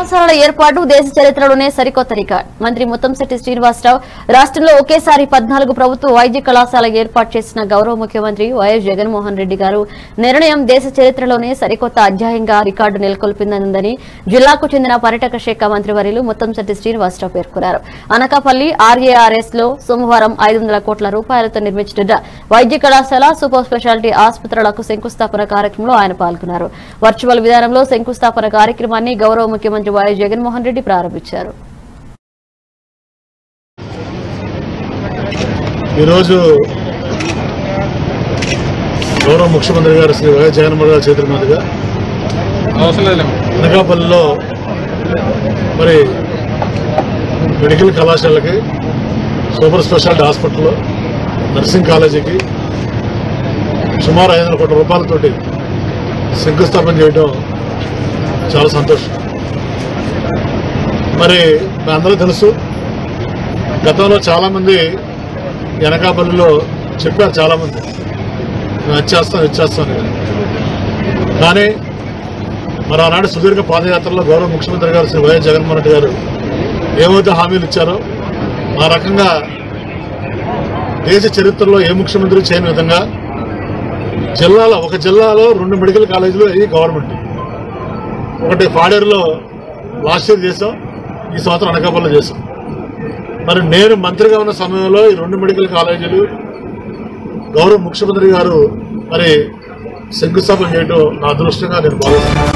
కళాశాలల ఏర్పాటు దేశ చరిత్రలోనే సరికొత్త రికార్డ్ మంత్రి ముత్తంశెట్టి శ్రీనివాసరావు రాష్ట్రంలో ఒకేసారి పద్నాలుగు ప్రభుత్వ వైద్య కళాశాల ఏర్పాటు చేసిన గౌరవ ముఖ్యమంత్రి వైఎస్ జగన్మోహన్ రెడ్డి గారు నిర్ణయం దేశ చరిత్రలోనే సరికొత్త అధ్యాయంగా రికార్డు నెలకొల్పిందని జిల్లాకు చెందిన పర్యాటక శాఖ మంత్రి వర్యులు ముత్తంశెట్టి శ్రీనివాసరావు పేర్కొన్నారు అనకాపల్లి ఆర్ఏఆర్ఎస్ లో సోమవారం ఐదు వందల కోట్ల రూపాయలతో నిర్మించిన వైద్య కళాశాల సూపర్ స్పెషాలిటీ ఆసుపత్రులకు శంకుస్థాపన కార్యక్రమంలో ఆయన పాల్గొన్నారు వర్చువల్ విధానంలో శంకుస్థాపన కార్యక్రమాన్ని గౌరవ ముఖ్యమంత్రి వైఎస్ జగన్మోహన్ రెడ్డి ప్రారంభించారు ఈరోజు గౌరవ ముఖ్యమంత్రి గారు శ్రీ వైఎస్ జగన్మోహన్ గారి చేతుల మీదుగా అవసరం లేదు అనకాపల్లిలో మరి మెడికల్ కళాశాలకి సూపర్ స్పెషాలిటీ హాస్పిటల్ నర్సింగ్ కాలేజీకి సుమారు ఐదు వందల కోట్ల రూపాయలతోటి శంకుస్థాపన చేయడం చాలా సంతోషం మరి మీ అందరూ తెలుసు గతంలో చాలామంది వెనకాపల్లిలో చెప్పారు చాలామంది మేము వచ్చేస్తాం ఇచ్చేస్తాం అని. కానీ మరి ఆనాడు సుదీర్ఘ పాదయాత్రలో గౌరవ ముఖ్యమంత్రి గారు శ్రీ వైఎస్ జగన్మోహన్ రెడ్డి గారు ఏవైతే హామీలు ఇచ్చారో ఆ రకంగా దేశ చరిత్రలో ఏ ముఖ్యమంత్రి చేయని విధంగా జిల్లాలో ఒక జిల్లాలో రెండు మెడికల్ కాలేజీలు అయ్యి గవర్నమెంట్ ఒకటి పాడేరులో లాస్ట్ ఇయర్ చేసాం ఈ సంవత్సరం అనకాపల్లిలో చేసాం మరి నేను మంత్రిగా ఉన్న సమయంలో ఈ రెండు మెడికల్ కాలేజీలు గౌరవ ముఖ్యమంత్రి గారు మరి శంకుస్థాపన చేయడం నా అదృష్టంగా నేను భావిస్తున్నాను